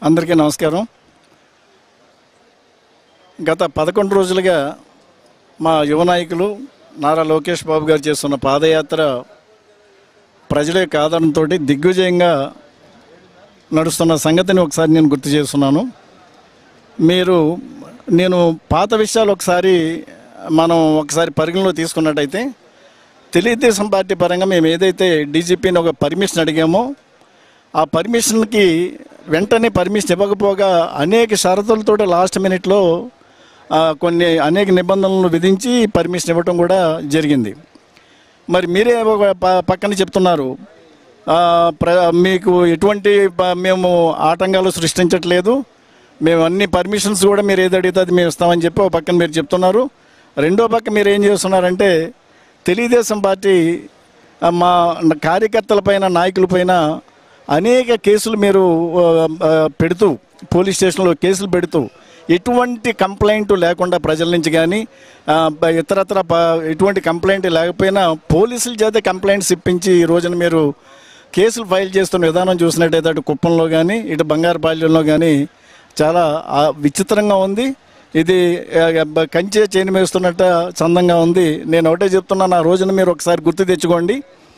అందరికీ నమస్కారం గత పదకొండు రోజులుగా మా యువ నాయకులు నారా లోకేష్ బాబు గారు చేస్తున్న పాదయాత్ర ప్రజల యొక్క ఆదరణతో దిగ్విజయంగా నడుస్తున్న సంగతిని ఒకసారి నేను గుర్తు చేస్తున్నాను మీరు నేను పాత విషయాలు ఒకసారి మనం ఒకసారి పరిగణలో తీసుకున్నట్టయితే తెలుగుదేశం పార్టీ పరంగా మేము ఏదైతే డీజీపీని ఒక పర్మిషన్ అడిగామో ఆ పర్మిషన్కి వెంటనే పర్మిషన్ ఇవ్వకపోగా అనేక షరతులతో లాస్ట్ మినిట్లో ఆ, కొన్ని అనేక నిబంధనలు విధించి పర్మిషన్ ఇవ్వటం కూడా జరిగింది మరి మీరే ఒక ప- పక్కన చెప్తున్నారు ఆ, ప్ర మీకు ఎటువంటి ప- మేము ఆటంకాలు సృష్టించట్లేదు మేము అన్ని పర్మిషన్స్ కూడా మీరు ఏది అడిగితే అది మేము ఇస్తామని చెప్పి ఒక పక్కన మీరు చెప్తున్నారు రెండో పక్క మీరు ఏం చేస్తున్నారంటే తెలుగుదేశం పార్టీ ఆ, మా కార్యకర్తలపైన నాయకులపైన అనేక కేసులు మీరు ఆ, ఆ, పెడుతూ పోలీస్ స్టేషన్లో కేసులు పెడుతూ ఎటువంటి కంప్లైంట్ లేకుండా ప్రజల నుంచి కానీ ఆ, బ- ఇతరత్ర ప- ఎటువంటి కంప్లైంట్ లేకపోయినా పోలీసుల చేత కంప్లైంట్స్ ఇప్పించి ఈ రోజున మీరు కేసులు ఫైల్ చేస్తున్న విధానం చూసినట్టయితే అటు కుప్పంలో కానీ ఇటు బంగారుపాళ్యంలో కానీ చాలా ఆ, విచిత్రంగా ఉంది ఇది ఆ, బ- కంచె చేని వేస్తున్నట్ట చందంగా ఉంది నేను ఒకటే చెప్తున్నాను ఆ రోజున మీరు ఒకసారి గుర్తు తెచ్చుకోండి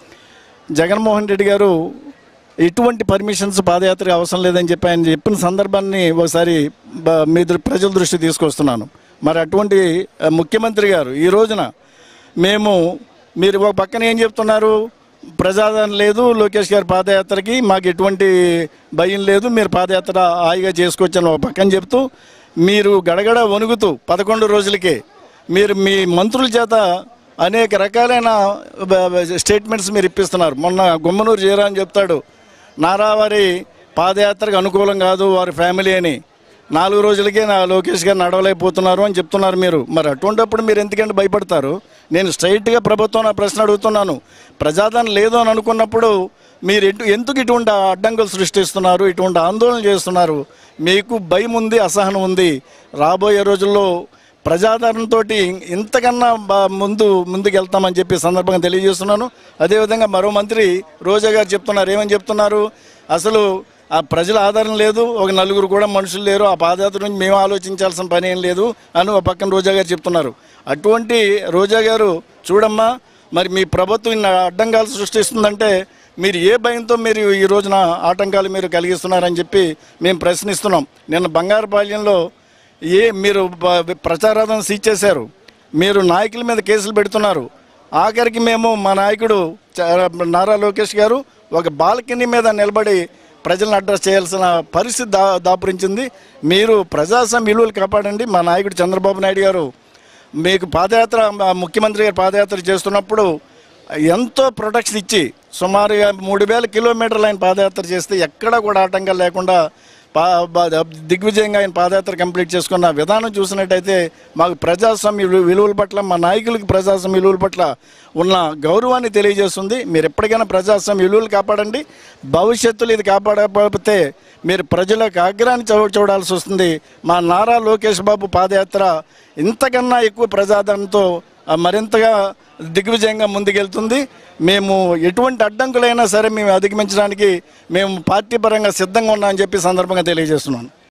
జగన్మోహన్ రెడ్డి గారు ఎటువంటి పర్మిషన్స్ పాదయాత్ర అవసరం లేదని చెప్పి ఆయన చెప్పిన సందర్భాన్ని ఒకసారి బ- మీ దృ- ప్రజల దృష్టి తీసుకొస్తున్నాను మరి అటువంటి ఆ, ముఖ్యమంత్రి గారు ఈ రోజున మేము మీరు ఒక పక్కన ఏం చెప్తున్నారు ప్రజాదరణ లేదు లోకేష్ గారి పాదయాత్రకి మాకు ఎటువంటి భయం లేదు మీరు పాదయాత్ర హాయిగా చేసుకోవచ్చని ఒక పక్కన చెప్తూ మీరు గడగడ వణుకుతూ పదకొండు రోజులకే మీరు మీ మంత్రుల చేత అనేక రకాలైన బ- బ- స్టేట్మెంట్స్ మీరు ఇప్పిస్తున్నారు మొన్న గుమ్మనూరు జయరాం చెప్తాడు నారావారి పాదయాత్రకు అనుకూలం కాదు వారి ఫ్యామిలీ అని నాలుగు రోజులకే నా లోకేష్ గారు నడవలేకపోతున్నారు అని చెప్తున్నారు మీరు మరి అటువంటిప్పుడు మీరు ఎందుకంటే భయపడతారు నేను స్ట్రైట్గా ప్రభుత్వం నా ప్రశ్న అడుగుతున్నాను ప్రజాదరణ లేదు అని అనుకున్నప్పుడు మీరు ఎటు ఎందుకు ఇటువంటి అడ్డంకులు సృష్టిస్తున్నారు ఇటువంటి ఆందోళన చేస్తున్నారు మీకు భయం ఉంది అసహనం ఉంది రాబోయే రోజుల్లో ప్రజాదరణతో ఇంతకన్నా బా- ముందు ముందుకు వెళ్తామని చెప్పి సందర్భంగా తెలియజేస్తున్నాను అదేవిధంగా మరో మంత్రి రోజా గారు చెప్తున్నారు ఏమని చెప్తున్నారు అసలు ఆ ప్రజల ఆధారం లేదు ఒక నలుగురు కూడా మనుషులు లేరు ఆ పాదయాత్ర నుంచి మేము ఆలోచించాల్సిన పని ఏం లేదు అని ఒక పక్కన రోజా గారు చెప్తున్నారు అటువంటి రోజా గారు చూడమ్మా మరి మీ ప్రభుత్వం ఇన్ని అడ్డంకాలు సృష్టిస్తుందంటే మీరు ఏ భయంతో మీరు ఈ రోజున ఆటంకాలు మీరు కలిగిస్తున్నారని చెప్పి మేము ప్రశ్నిస్తున్నాం నిన్న బంగారుపాళ్యంలో ఏ మీరు బ- ప్రచారాలను సీజ్ చేశారు మీరు నాయకుల మీద కేసులు పెడుతున్నారు ఆఖరికి మేము మా నాయకుడు చ- నారా లోకేష్ గారు ఒక బాల్కనీ మీద నిలబడి ప్రజలను అడ్రస్ చేయాల్సిన పరిస్థితి దా దాపురించింది మీరు ప్రజాస్వామ్య విలువలు కాపాడండి మా నాయకుడు చంద్రబాబు నాయుడు గారు మీకు పాదయాత్ర మా ముఖ్యమంత్రి గారు పాదయాత్ర చేస్తున్నప్పుడు ఎంతో ప్రొటెక్షన్ ఇచ్చి సుమారుగా మూడు వేల కిలోమీటర్లు ఆయన పాదయాత్ర చేస్తే ఎక్కడా కూడా ఆటంకాలు లేకుండా పా బా- దిగ్విజయంగా ఆయన పాదయాత్ర కంప్లీట్ చేసుకున్న విధానం చూసినట్టయితే మాకు ప్రజాస్వామ్య విలు- విలువల పట్ల మా నాయకులకి ప్రజాస్వామ్య విలువల పట్ల ఉన్న గౌరవాన్ని తెలియజేస్తుంది మీరు ఎప్పటికైనా ప్రజాస్వామ్య విలువలు కాపాడండి భవిష్యత్తులో ఇది కాపాడకపోతే మీరు ప్రజలకు ఆగ్రహాన్ని చూ చూడాల్సి వస్తుంది మా నారా లోకేష్ బాబు పాదయాత్ర ఇంతకన్నా ఎక్కువ ప్రజాదరణతో ఆ, మరింతగా దిగ్విజయంగా ముందుకెళ్తుంది మేము ఎటువంటి అడ్డంకులైనా సరే మేము అధిగమించడానికి మేము పార్టీ పరంగా సిద్ధంగా ఉన్నామని చెప్పి సందర్భంగా తెలియజేస్తున్నాను